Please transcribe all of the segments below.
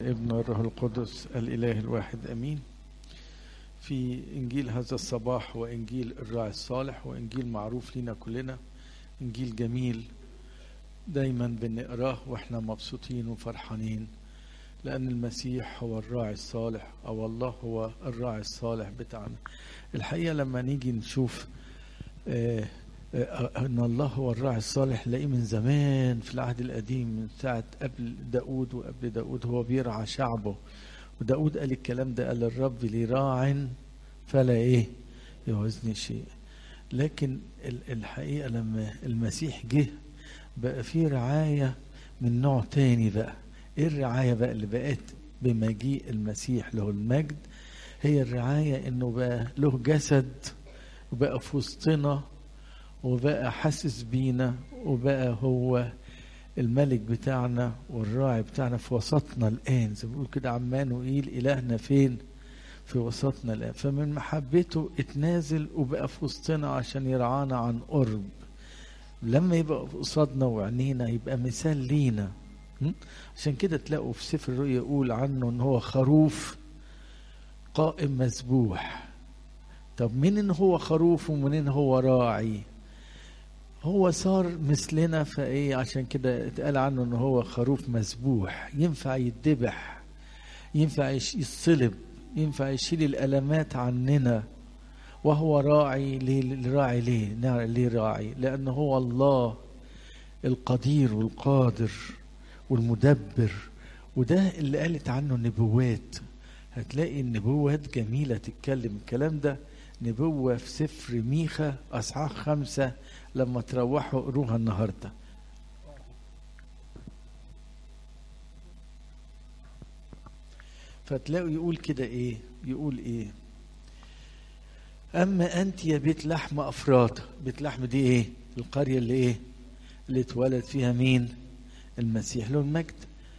والابن والروح القدس الإله الواحد أمين في إنجيل هذا الصباح وإنجيل الراعي الصالح وإنجيل معروف لنا كلنا إنجيل جميل دايما بنقراه وإحنا مبسوطين وفرحانين لأن المسيح هو الراعي الصالح أو الله هو الراعي الصالح بتاعنا الحقيقة لما نيجي نشوف آه ان الله هو الراعي الصالح نلاقيه من زمان في العهد القديم من ساعه قبل داود وقبل داود هو بيرعى شعبه وداود قال الكلام ده قال الرب لي راع فلا ايه يعوزني شيء لكن الحقيقه لما المسيح جه بقى في رعايه من نوع تاني بقى ايه الرعايه بقى اللي بقت بمجيء المسيح له المجد هي الرعايه انه بقى له جسد وبقى في وسطنا وبقى حاسس بينا وبقى هو الملك بتاعنا والراعي بتاعنا في وسطنا الآن زي ما بيقول كده عمانوئيل إلهنا فين في وسطنا الآن فمن محبته اتنازل وبقى في وسطنا عشان يرعانا عن قرب لما يبقى قصادنا وعينينا يبقى مثال لينا عشان كده تلاقوا في سفر الرؤيا يقول عنه ان هو خروف قائم مذبوح طب مين ان هو خروف ومنين هو راعي هو صار مثلنا فايه عشان كده اتقال عنه ان هو خروف مسبوح ينفع يتذبح ينفع يصلب ينفع يشيل الالمات عننا وهو راعي ليه راعي ليه ليه راعي لانه هو الله القدير والقادر والمدبر وده اللي قالت عنه النبوات هتلاقي النبوات جميله تتكلم الكلام ده نبوه في سفر ميخا اصحاح خمسه لما تروحوا قروها النهارده فتلاقوا يقول كده ايه يقول ايه اما انت يا بيت لحم افراط بيت لحم دي ايه القريه اللي ايه اللي اتولد فيها مين المسيح له المجد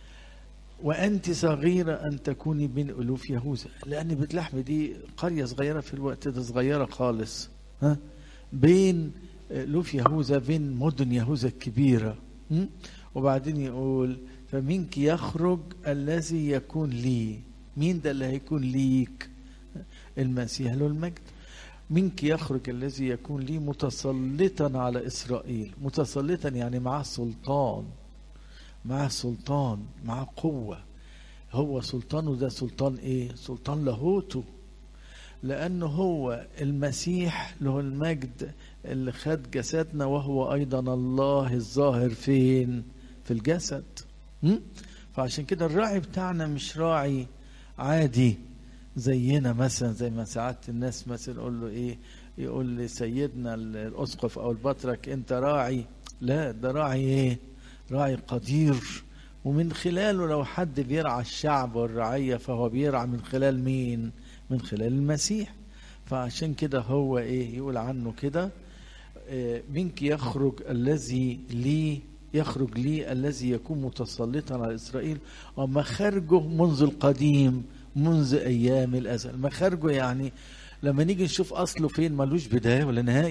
وانت صغيره ان تكوني بين الوف يهوذا لان بيت لحم دي قريه صغيره في الوقت ده صغيره خالص ها بين لوف يهوذا بين مدن يهوذا الكبيرة وبعدين يقول فمنك يخرج الذي يكون لي مين ده اللي هيكون ليك المسيح له المجد منك يخرج الذي يكون لي متسلطا على إسرائيل متسلطا يعني معاه سلطان معاه سلطان معاه قوة هو سلطانه ده سلطان ايه سلطان لاهوته لأنه هو المسيح له المجد اللي خد جسدنا وهو أيضا الله الظاهر فين في الجسد م? فعشان كده الراعي بتاعنا مش راعي عادي زينا مثلا زي ما ساعات الناس مثلا يقول له ايه يقول لسيدنا الاسقف او البطرك انت راعي لا ده راعي ايه راعي قدير ومن خلاله لو حد بيرعى الشعب والرعيه فهو بيرعى من خلال مين من خلال المسيح فعشان كده هو ايه يقول عنه كده منك يخرج الذي لي يخرج لي الذي يكون متسلطا على اسرائيل ومخارجه منذ القديم منذ ايام الازل مخارجه يعني لما نيجي نشوف اصله فين ملوش بدايه ولا نهايه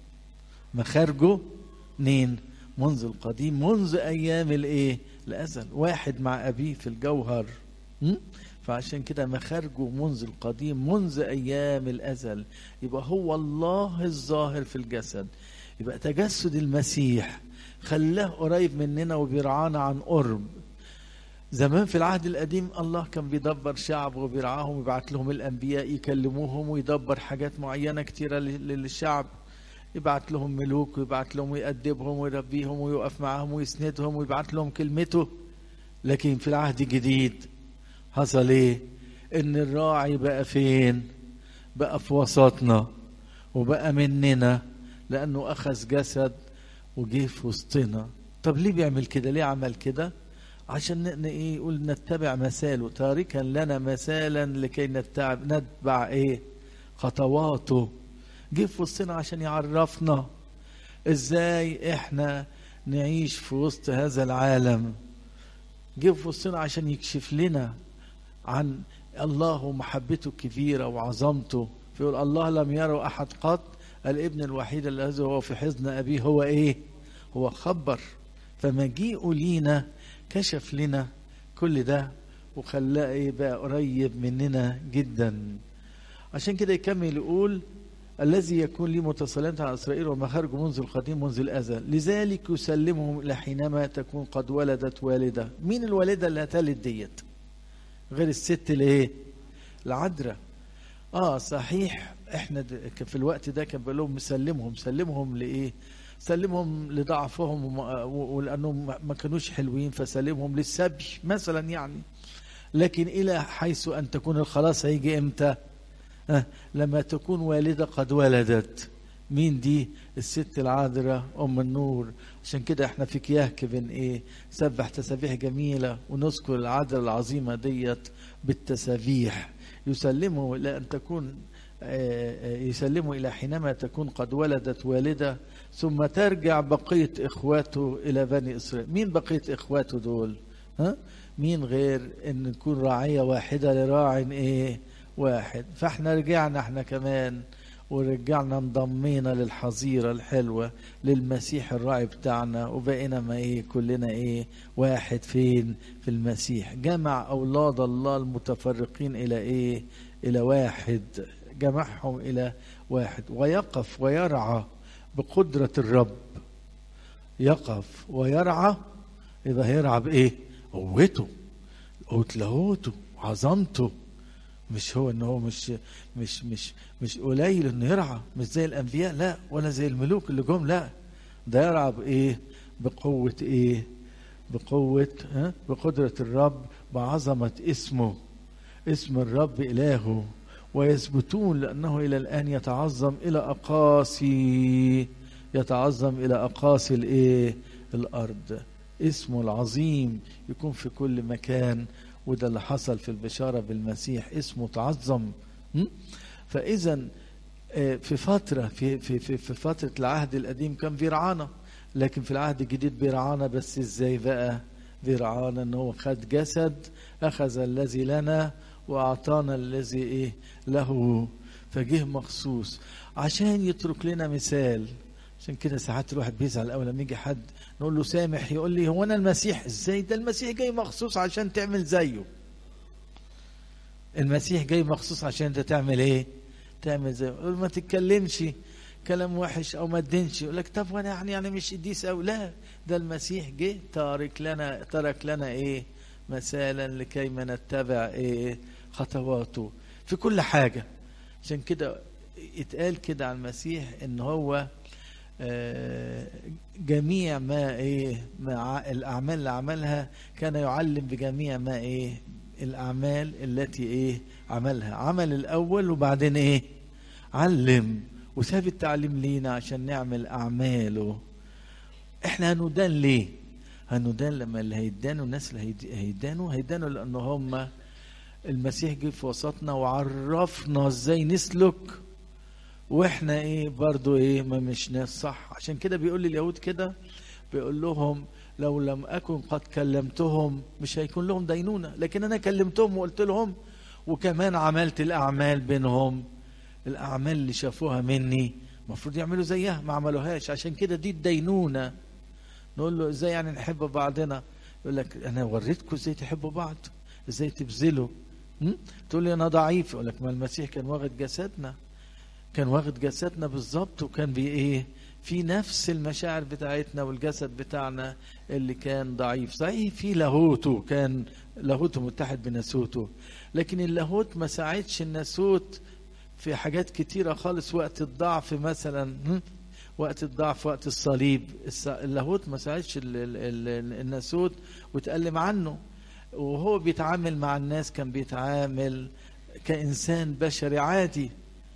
مخارجه منين منذ القديم منذ ايام الايه الازل واحد مع ابيه في الجوهر م? فعشان كده مخارجه منذ القديم منذ ايام الازل يبقى هو الله الظاهر في الجسد يبقى تجسد المسيح خلاه قريب مننا وبيرعانا عن قرب زمان في العهد القديم الله كان بيدبر شعبه وبيرعاهم ويبعت لهم الانبياء يكلموهم ويدبر حاجات معينه كتيره للشعب يبعت لهم ملوك ويبعت لهم ويأدبهم ويربيهم ويقف معاهم ويسندهم ويبعت لهم كلمته لكن في العهد الجديد حصل ايه ان الراعي بقى فين بقى في وسطنا وبقى مننا لانه اخذ جسد وجه في وسطنا طب ليه بيعمل كده ليه عمل كده عشان ايه يقول نتبع مثاله تاركا لنا مثالا لكي نتبع نتبع ايه خطواته جه في وسطنا عشان يعرفنا ازاي احنا نعيش في وسط هذا العالم جه في وسطنا عشان يكشف لنا عن الله ومحبته الكبيرة وعظمته فيقول الله لم يروا أحد قط الابن الوحيد الذي هو في حزن أبيه هو إيه هو خبر فمجيئه لينا كشف لنا كل ده وخلاه ايه بقى قريب مننا جدا عشان كده يكمل يقول الذي يكون لي متصلا على اسرائيل ومخارجه منذ القديم منذ الازل لذلك يسلمهم الى حينما تكون قد ولدت والده مين الوالده اللي هتلد ديت غير الست اللي ايه العذراء اه صحيح احنا في الوقت ده كان بيقول لهم سلمهم سلمهم لايه سلمهم لضعفهم ولانهم ما كانوش حلوين فسلمهم للسبي مثلا يعني لكن الى حيث ان تكون الخلاص هيجي امتى أه لما تكون والده قد ولدت مين دي الست العذراء ام النور عشان كده احنا في كياهك بن ايه سبح تسابيح جميله ونذكر العذراء العظيمه ديت بالتسابيح يسلمه الى ان تكون يسلمه الى حينما تكون قد ولدت والده ثم ترجع بقيه اخواته الى بني اسرائيل مين بقيه اخواته دول ها مين غير ان تكون راعيه واحده لراع ايه واحد فاحنا رجعنا احنا كمان ورجعنا انضمينا للحظيرة الحلوة للمسيح الراعي بتاعنا وبقينا ما ايه كلنا ايه واحد فين في المسيح جمع اولاد الله المتفرقين الى ايه الى واحد جمعهم الى واحد ويقف ويرعى بقدرة الرب يقف ويرعى يبقى هيرعى بايه قوته قوة لاهوته عظمته مش هو ان هو مش مش مش مش قليل انه يرعى مش زي الانبياء لا ولا زي الملوك اللي جم لا ده يرعى بايه بقوه ايه بقوه ها بقدره الرب بعظمه اسمه اسم الرب الهه ويثبتون لانه الى الان يتعظم الى اقاصي يتعظم الى اقاصي الايه الارض اسمه العظيم يكون في كل مكان وده اللي حصل في البشارة بالمسيح اسمه تعظم فإذا في فترة في, في, في, في فترة العهد القديم كان بيرعانا لكن في العهد الجديد بيرعانا بس ازاي بقى بيرعانا ان هو خد جسد اخذ الذي لنا واعطانا الذي ايه له فجه مخصوص عشان يترك لنا مثال عشان كده ساعات الواحد بيزعل اول لما يجي حد نقول له سامح يقول لي هو انا المسيح ازاي ده المسيح جاي مخصوص عشان تعمل زيه المسيح جاي مخصوص عشان انت تعمل ايه تعمل زيه يقول ما تتكلمش كلام وحش او ما تدينش يقول لك طب وانا يعني يعني مش قديس او لا ده المسيح جه تارك لنا ترك لنا ايه مثالا لكي ما نتبع ايه خطواته في كل حاجه عشان كده يتقال كده عن المسيح ان هو جميع ما ايه ما الاعمال اللي عملها كان يعلم بجميع ما ايه الاعمال التي ايه عملها عمل الاول وبعدين ايه علم وساب التعليم لينا عشان نعمل اعماله احنا هندان ليه هندان لما اللي هيدانوا الناس اللي هيدانوا هيدانوا لان هم المسيح جه في وسطنا وعرفنا ازاي نسلك واحنا ايه برضو ايه ما مشناش صح عشان كده بيقول لي اليهود كده بيقول لهم لو لم اكن قد كلمتهم مش هيكون لهم دينونه لكن انا كلمتهم وقلت لهم وكمان عملت الاعمال بينهم الاعمال اللي شافوها مني المفروض يعملوا زيها ما عملوهاش عشان كده دي الدينونه نقول له ازاي يعني نحب بعضنا يقول لك انا وريتكم ازاي تحبوا بعض ازاي تبذلوا تقول لي انا ضعيف يقول لك ما المسيح كان واخد جسدنا كان واخد جسدنا بالظبط وكان بي ايه في نفس المشاعر بتاعتنا والجسد بتاعنا اللي كان ضعيف صحيح في لاهوته كان لاهوته متحد بناسوته لكن اللاهوت ما ساعدش الناسوت في حاجات كتيرة خالص وقت الضعف مثلا وقت الضعف وقت الصليب اللاهوت ما ساعدش الناسوت وتألم عنه وهو بيتعامل مع الناس كان بيتعامل كإنسان بشري عادي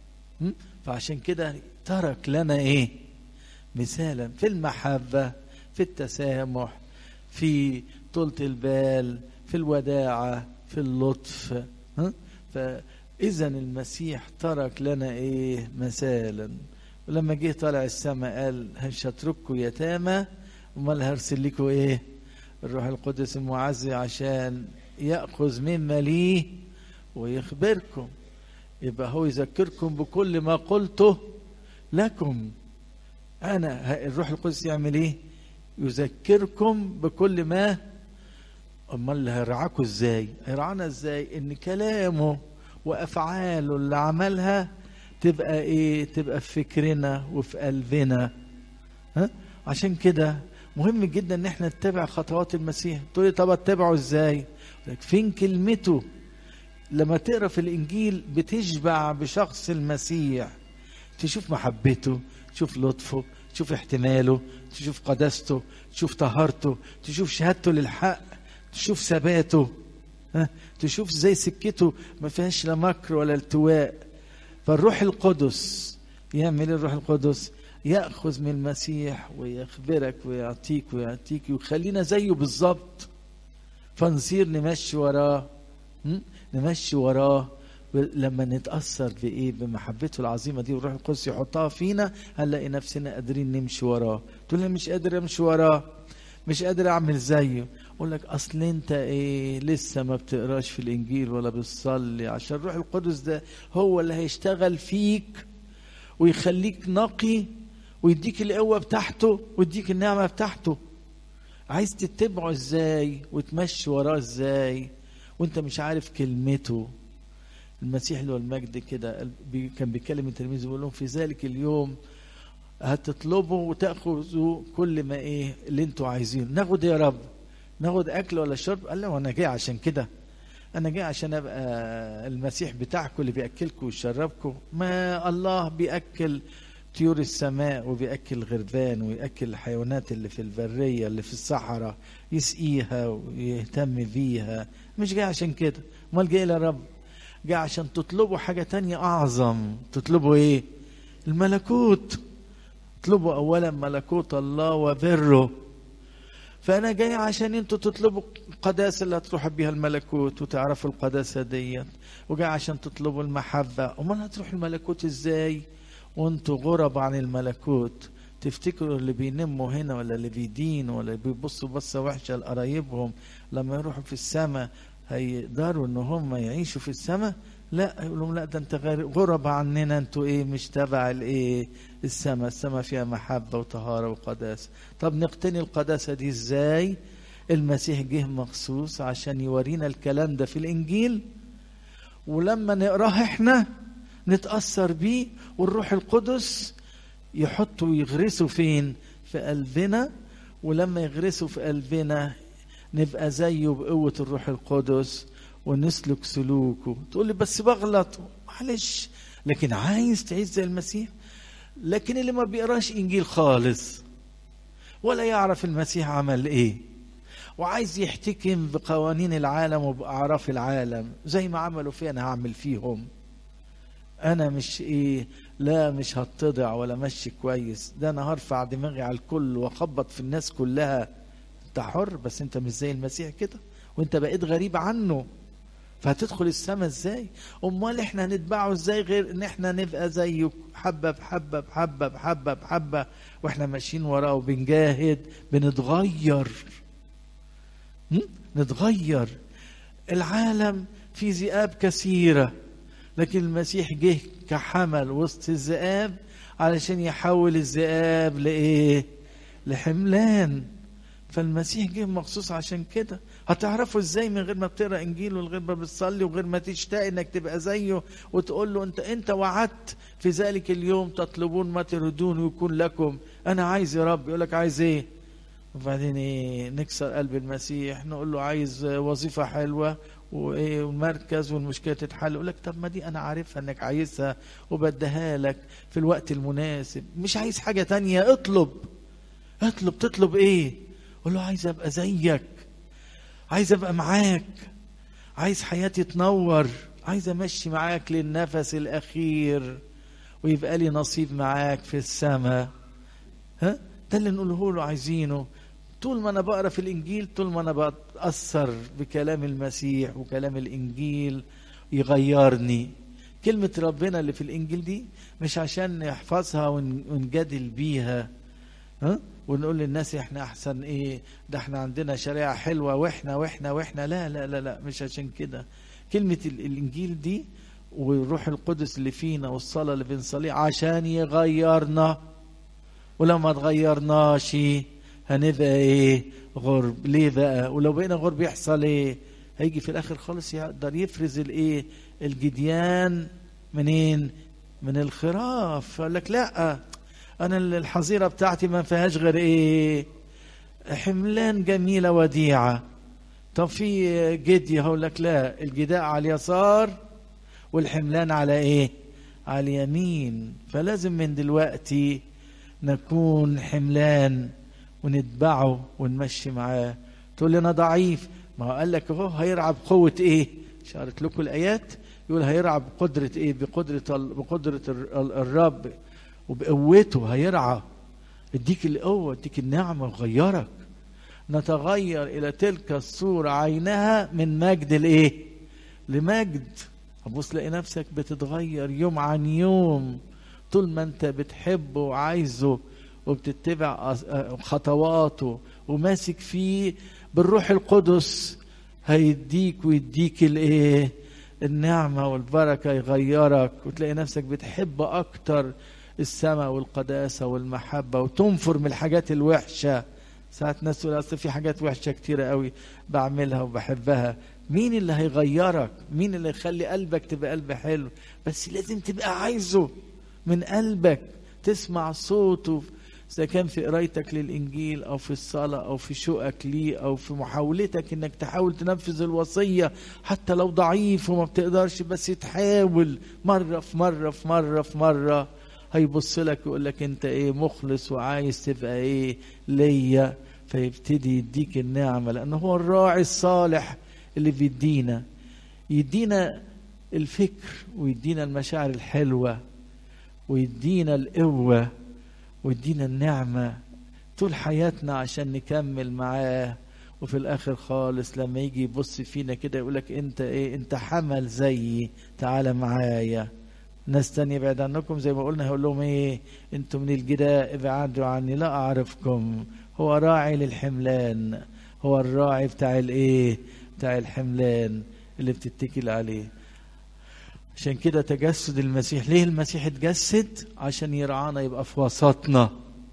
فعشان كده ترك لنا ايه مثالا في المحبة في التسامح في طولة البال في الوداعة في اللطف فإذا المسيح ترك لنا ايه مثالا ولما جه طالع السماء قال مش هترككم يتامى امال هرسل لكم ايه الروح القدس المعزي عشان ياخذ مما ليه ويخبركم يبقى هو يذكركم بكل ما قلته لكم انا الروح القدس يعمل ايه يذكركم بكل ما امال هيرعاكوا ازاي هيرعانا ازاي ان كلامه وافعاله اللي عملها تبقى ايه تبقى في فكرنا وفي قلبنا ها عشان كده مهم جدا ان احنا نتبع خطوات المسيح تقول لي طب اتبعه ازاي لك فين كلمته لما تقرا في الانجيل بتشبع بشخص المسيح تشوف محبته تشوف لطفه تشوف احتماله تشوف قداسته تشوف طهارته تشوف شهادته للحق تشوف ثباته ها تشوف ازاي سكته ما فيهاش لا مكر ولا التواء فالروح القدس يعمل الروح القدس ياخذ من المسيح ويخبرك ويعطيك ويعطيك ويخلينا زيه بالظبط فنصير نمشي وراه نمشي وراه لما نتاثر بايه بمحبته العظيمه دي والروح القدس يحطها فينا هنلاقي نفسنا قادرين نمشي وراه تقول لي مش قادر امشي وراه مش قادر اعمل زيه اقول لك اصل انت ايه لسه ما بتقراش في الانجيل ولا بتصلي عشان الروح القدس ده هو اللي هيشتغل فيك ويخليك نقي ويديك القوه بتاعته ويديك النعمه بتاعته عايز تتبعه ازاي وتمشي وراه ازاي وانت مش عارف كلمته المسيح له المجد كده كان بيكلم التلاميذ بيقول لهم في ذلك اليوم هتطلبوا وتاخذوا كل ما ايه اللي انتوا عايزينه ناخد يا رب ناخد اكل ولا شرب قال له انا جاي عشان كده انا جاي عشان ابقى المسيح بتاعكم اللي بياكلكم ويشربكم ما الله بياكل طيور السماء وبياكل غربان وياكل الحيوانات اللي في البريه اللي في الصحراء يسقيها ويهتم بيها مش جاي عشان كده امال جاي يا رب جاي عشان تطلبوا حاجه تانية اعظم تطلبوا ايه الملكوت اطلبوا اولا ملكوت الله وبره فانا جاي عشان انتوا تطلبوا القداسه اللي هتروح بيها الملكوت وتعرفوا القداسه ديت وجاي عشان تطلبوا المحبه امال هتروح الملكوت ازاي وانتوا غرب عن الملكوت تفتكروا اللي بينموا هنا ولا اللي بيدينوا ولا بيبصوا بصه وحشه لقرايبهم لما يروحوا في السماء هيقدروا ان هم يعيشوا في السماء لا يقول لهم لا ده انت غرب عننا انتوا ايه مش تبع الايه السماء السماء فيها محبه وطهاره وقداسه طب نقتني القداسه دي ازاي المسيح جه مخصوص عشان يورينا الكلام ده في الانجيل ولما نقراه احنا نتاثر بيه والروح القدس يحطه ويغرسه فين في قلبنا ولما يغرسه في قلبنا نبقى زيه بقوه الروح القدس ونسلك سلوكه تقول لي بس بغلط معلش لكن عايز تعيش زي المسيح لكن اللي ما بيقراش انجيل خالص ولا يعرف المسيح عمل ايه وعايز يحتكم بقوانين العالم وباعراف العالم زي ما عملوا فيه انا هعمل فيهم انا مش ايه لا مش هتضع ولا مشي كويس ده انا هرفع دماغي على الكل واخبط في الناس كلها انت حر بس انت مش زي المسيح كده وانت بقيت غريب عنه فهتدخل السماء ازاي امال احنا هنتبعه ازاي غير ان احنا نبقى زيه حبه بحبه بحبه بحبه بحبه واحنا ماشيين وراه وبنجاهد بنتغير نتغير العالم فيه ذئاب كثيره لكن المسيح جه كحمل وسط الذئاب علشان يحول الذئاب لايه لحملان فالمسيح جه مخصوص عشان كده هتعرفوا ازاي من غير ما بتقرا انجيل وغير ما بتصلي وغير ما تشتاق انك تبقى زيه وتقول له انت انت وعدت في ذلك اليوم تطلبون ما تريدون ويكون لكم انا عايز يا رب يقول لك عايز ايه وبعدين ايه نكسر قلب المسيح نقول له عايز وظيفه حلوه وايه والمركز والمشكله تتحل يقول لك طب ما دي انا عارفها انك عايزها وبديها لك في الوقت المناسب مش عايز حاجه تانية اطلب اطلب تطلب ايه قول له عايز ابقى زيك عايز ابقى معاك عايز حياتي تنور عايز امشي معاك للنفس الاخير ويبقى لي نصيب معاك في السماء ها ده اللي نقوله له عايزينه طول ما انا بقرا في الانجيل طول ما انا بتاثر بكلام المسيح وكلام الانجيل يغيرني كلمه ربنا اللي في الانجيل دي مش عشان نحفظها ونجادل بيها ها ونقول للناس احنا احسن ايه ده احنا عندنا شريعه حلوه واحنا واحنا واحنا لا لا لا لا مش عشان كده كلمه الانجيل دي والروح القدس اللي فينا والصلاه اللي بنصليها عشان يغيرنا ولو ما تغيرناش هنبقى ايه غرب ليه بقى ولو بقينا غرب يحصل ايه هيجي في الاخر خالص يقدر يفرز الايه الجديان منين من الخراف فقال لك لا انا الحظيره بتاعتي ما فيهاش غير ايه حملان جميله وديعه طب في جدي هقول لك لا الجداء على اليسار والحملان على ايه على اليمين فلازم من دلوقتي نكون حملان ونتبعه ونمشي معاه تقول لي انا ضعيف ما هو قال لك اهو هيرعى بقوه ايه شارت لكم الايات يقول هيرعى بقدره ايه بقدره بقدره الرب وبقوته هيرعى اديك القوه اديك النعمه وغيرك نتغير الى تلك الصوره عينها من مجد لايه لمجد هتبص تلاقي نفسك بتتغير يوم عن يوم طول ما انت بتحبه وعايزه وبتتبع خطواته وماسك فيه بالروح القدس هيديك ويديك الايه النعمه والبركه يغيرك وتلاقي نفسك بتحب اكتر السماء والقداسه والمحبه وتنفر من الحاجات الوحشه ساعات ناس تقول اصل في حاجات وحشه كتيره قوي بعملها وبحبها مين اللي هيغيرك مين اللي يخلي قلبك تبقى قلب حلو بس لازم تبقى عايزه من قلبك تسمع صوته إذا كان في قرايتك للإنجيل أو في الصلاة أو في شوقك ليه أو في محاولتك إنك تحاول تنفذ الوصية حتى لو ضعيف وما بتقدرش بس تحاول مرة في مرة في مرة في مرة هيبص لك ويقول لك أنت إيه مخلص وعايز تبقى إيه ليا فيبتدي يديك النعمة لأنه هو الراعي الصالح اللي بيدينا يدينا الفكر ويدينا المشاعر الحلوة ويدينا القوة ويدينا النعمة طول حياتنا عشان نكمل معاه وفي الاخر خالص لما يجي يبص فينا كده يقول لك انت ايه انت حمل زيي تعالى معايا ناس تانية بعد عنكم زي ما قلنا هيقول لهم ايه انتم من الجداء ابعدوا عني لا اعرفكم هو راعي للحملان هو الراعي بتاع الايه بتاع الحملان اللي بتتكل عليه عشان كده تجسد المسيح ليه المسيح اتجسد عشان يرعانا يبقى في وسطنا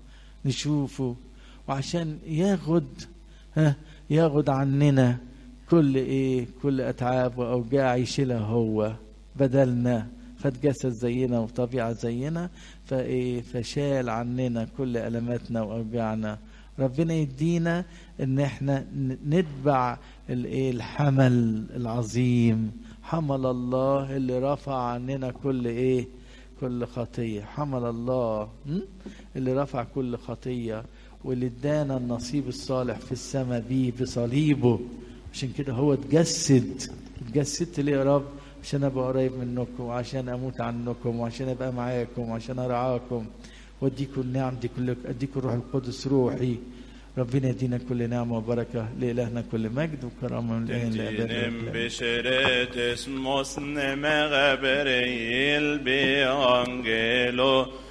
نشوفه وعشان ياخد ها ياخد عننا كل ايه كل اتعاب واوجاع يشيلها هو بدلنا خد جسد زينا وطبيعه زينا فايه فشال عننا كل الماتنا واوجاعنا ربنا يدينا ان احنا نتبع الايه الحمل العظيم حمل الله اللي رفع عننا كل ايه كل خطيه حمل الله اللي رفع كل خطيه واللي ادانا النصيب الصالح في السماء بيه بصليبه عشان كده هو اتجسد اتجسدت ليه يا رب عشان ابقى قريب منكم وعشان اموت عنكم وعشان ابقى معاكم وعشان ارعاكم واديكم النعم دي كلك اديكم الروح القدس روحي ربنا يدينا كل نعمة وبركة لإلهنا كل مجد وكرامة من الآن Tentinem beschretes mos neme Gabriel be angelo